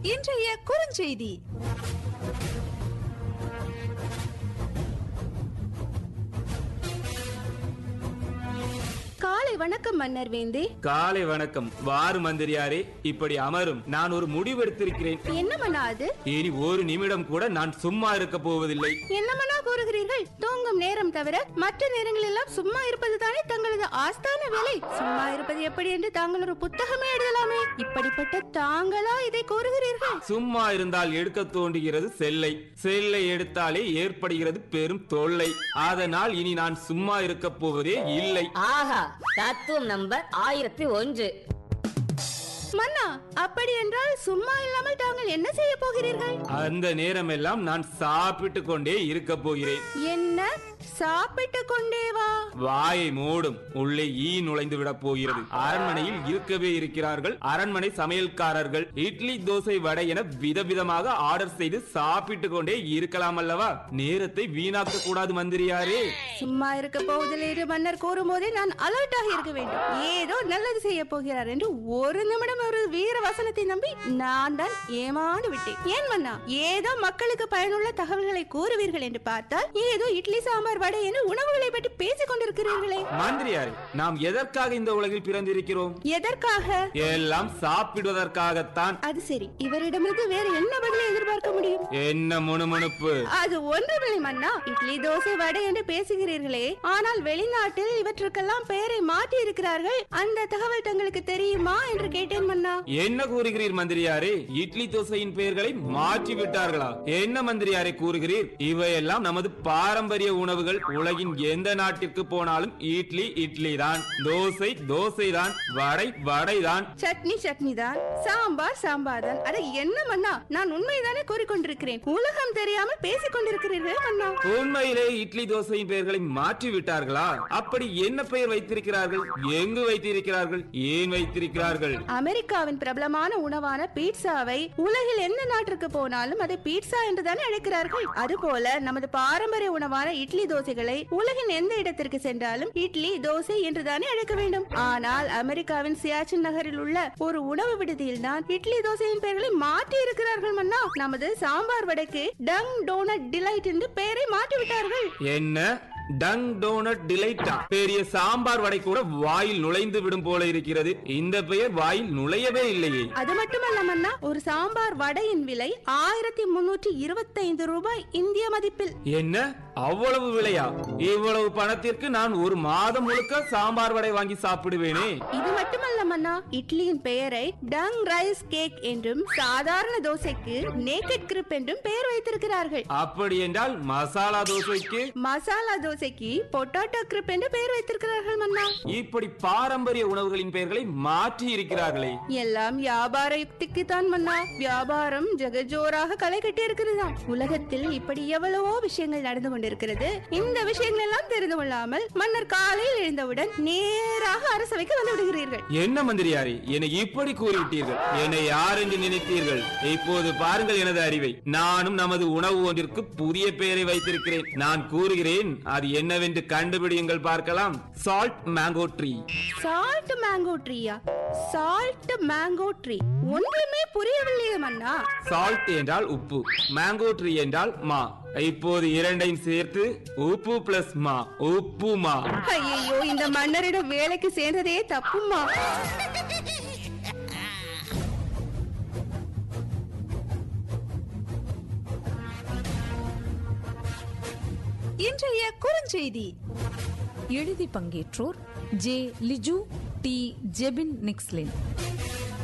இன்றைய குறுஞ்செய்தி காலை வணக்கம் மன்னர் வேந்தே காலை வணக்கம் வாரு மந்திரியாரே இப்படி அமரும் நான் ஒரு முடிவெடுத்திருக்கிறேன் என்ன மன்னா அது இனி ஒரு நிமிடம் கூட நான் சும்மா இருக்க போவதில்லை என்ன மன்னா கூறுகிறீர்கள் தூங்கும் நேரம் தவிர மற்ற நேரங்கள் எல்லாம் சும்மா இருப்பது தானே தங்களது ஆஸ்தான வேலை சும்மா இருப்பது எப்படி என்று தாங்கள் ஒரு புத்தகமே எழுதலாமே இப்படிப்பட்ட தாங்களா இதை கூறுகிறீர்கள் சும்மா இருந்தால் எடுக்க தோன்றுகிறது செல்லை செல்லை எடுத்தாலே ஏற்படுகிறது பெரும் தொல்லை அதனால் இனி நான் சும்மா இருக்க போவதே இல்லை ஆஹா தத்துவம் நம்பர் ஆயிரத்தி ஒன்று மன்னா அப்படி என்றால் சும்மா இல்லாமல் தாங்கள் என்ன செய்ய போகிறீர்கள் அந்த நேரமெல்லாம் நான் சாப்பிட்டு கொண்டே இருக்க போகிறேன் என்ன சாப்பிட்டு கொண்டே வா வாயை மூடும் உள்ளே ஈ நுழைந்து விட போகிறது அரண்மனையில் இருக்கவே இருக்கிறார்கள் அரண்மனை சமையல்காரர்கள் இட்லி தோசை வடை என விதவிதமாக ஆர்டர் செய்து சாப்பிட்டு கொண்டே இருக்கலாம் அல்லவா நேரத்தை வீணாக்க கூடாது மந்திரியாரே சும்மா இருக்க போவதில்லை என்று மன்னர் கூறும்போதே நான் அலர்ட்டாக இருக்க வேண்டும் ஏதோ நல்லது செய்ய போகிறார் என்று ஒரு நிமிடம் ஒரு வீர வசனத்தை நம்பி நான் தான் ஏமாந்து விட்டேன் ஏன் மன்னா ஏதோ மக்களுக்கு பயனுள்ள தகவல்களை கூறுவீர்கள் என்று பார்த்தால் ஏதோ இட்லி சாம்பார் வடை என்று உணவுகளை பற்றி பேசிக் கொண்டிருக்கிறீர்களே மந்திரியாரே நாம் எதற்காக இந்த உலகில் பிறந்திருக்கிறோம் எதற்காக எல்லாம் சாப்பிடுவதற்காகத்தான் அது சரி இவரிடமிருந்து வேற என்ன பதிலை எதிர்பார்க்க முடியும் என்ன முணுமுணுப்பு அது ஒன்றுமில்லை மன்னா இட்லி தோசை வடை என்று பேசுகிறீர்களே ஆனால் வெளிநாட்டில் இவற்றுக்கெல்லாம் பெயரை மாற்றி இருக்கிறார்கள் அந்த தகவல் தங்களுக்கு தெரியுமா என்று கேட்டேன் மன்னா என்ன கூறுகிறீர் மந்திரியாரே இட்லி தோசையின் பெயர்களை மாற்றி விட்டார்களா என்ன மந்திரியாரே கூறுகிறீர் இவையெல்லாம் நமது பாரம்பரிய உணவுகள் உலகின் எந்த நாட்டிற்கு போனாலும் இட்லி இட்லி தான் தோசை தோசை தான் வடை வடை தான் சட்னி சட்னி தான் சாம்பார் சாம்பார் தான் அட என்ன மன்னா நான் உண்மைதானே கூறிக்கொண்டிருக்கிறேன் உலகம் தெரியாமல் பேசிக் கொண்டிருக்கிறீர்கள் மன்னா உண்மையிலே இட்லி தோசையின் பெயர்களை மாற்றி விட்டார்களா அப்படி என்ன பெயர் வைத்திருக்கிறார்கள் எங்கு வைத்திருக்கிறார்கள் ஏன் வைத்திருக்கிறார்கள் அமெரிக்காவின் பிரபலமான உணவான பீட்சாவை உலகில் எந்த நாட்டிற்கு போனாலும் அதை பீட்சா என்றுதானே அழைக்கிறார்கள் அதுபோல நமது பாரம்பரிய உணவான இட்லி தோசைகளை உலகின் எந்த இடத்திற்கு சென்றாலும் இட்லி தோசை என்றுதானே அழைக்க வேண்டும் ஆனால் அமெரிக்காவின் சியாச்சின் நகரில் உள்ள ஒரு உணவு விடுதியில் தான் இட்லி தோசையின் பெயர்களை மாற்றி இருக்கிறார்கள் மன்னா நமது சாம்பார் வடைக்கு டங் டோனட் டிலைட் என்று பெயரை மாற்றி விட்டார்கள் என்ன டங் டோனட் டிலைட்டா பெரிய சாம்பார் வடை கூட வாயில் நுழைந்து விடும் போல இருக்கிறது இந்த பெயர் வாயில் நுழையவே இல்லையே அது மட்டுமல்ல மன்னா ஒரு சாம்பார் வடையின் விலை ஆயிரத்தி முன்னூற்றி இருபத்தைந்து ரூபாய் இந்திய மதிப்பில் என்ன அவ்வளவு விலையா இவ்வளவு பணத்திற்கு நான் ஒரு மாதம் முழுக்க சாம்பார் வடை வாங்கி சாப்பிடுவேனே இது மட்டுமல்ல மன்னா இட்லியின் பெயரை டங் ரைஸ் கேக் என்றும் சாதாரண தோசைக்கு நேக்கட் கிரிப் என்றும் பெயர் வைத்திருக்கிறார்கள் அப்படி என்றால் மசாலா தோசைக்கு மசாலா தோசைக்கு பொட்டாட்டோ கிரிப் என்று பெயர் வைத்திருக்கிறார்கள் மன்னா இப்படி பாரம்பரிய உணவுகளின் பெயர்களை மாற்றி இருக்கிறார்களே எல்லாம் வியாபார யுக்திக்கு தான் மன்னா வியாபாரம் ஜெகஜோராக களை கட்டி இருக்கிறதாம் உலகத்தில் இப்படி எவ்வளவோ விஷயங்கள் நடந்து கொண்டிருக்கிறது இந்த விஷயங்கள் எல்லாம் தெரிந்து கொள்ளாமல் மன்னர் காலையில் எழுந்தவுடன் நேராக அரசவைக்கு வந்து விடுகிறீர்கள் என்ன மந்திரியாரே என்னை இப்படி கூறிவிட்டீர்கள் என்னை யார் என்று நினைத்தீர்கள் இப்போது பாருங்கள் எனது அறிவை நானும் நமது உணவு ஒன்றிற்கு புதிய பெயரை வைத்திருக்கிறேன் நான் கூறுகிறேன் அது என்னவென்று கண்டுபிடியுங்கள் பார்க்கலாம் salt mango tree salt mango ட்ரீயா சால்ட் மேங்கோ ட்ரீ ஒன்றுமே புரியவில்லையே மன்னா சால்ட் என்றால் உப்பு மேங்கோ ட்ரீ என்றால் மா இப்போது இரண்டையும் சேர்த்து உப்பு பிளஸ் மா உப்புமா ஐயோ இந்த மன்னரிடம் வேலைக்கு சேர்ந்ததே தப்புமா இன்றைய குறுஞ்செய்தி எழுதி பங்கேற்றோர் ஜே லிஜு டி ஜெபின் நிக்ஸ்லின்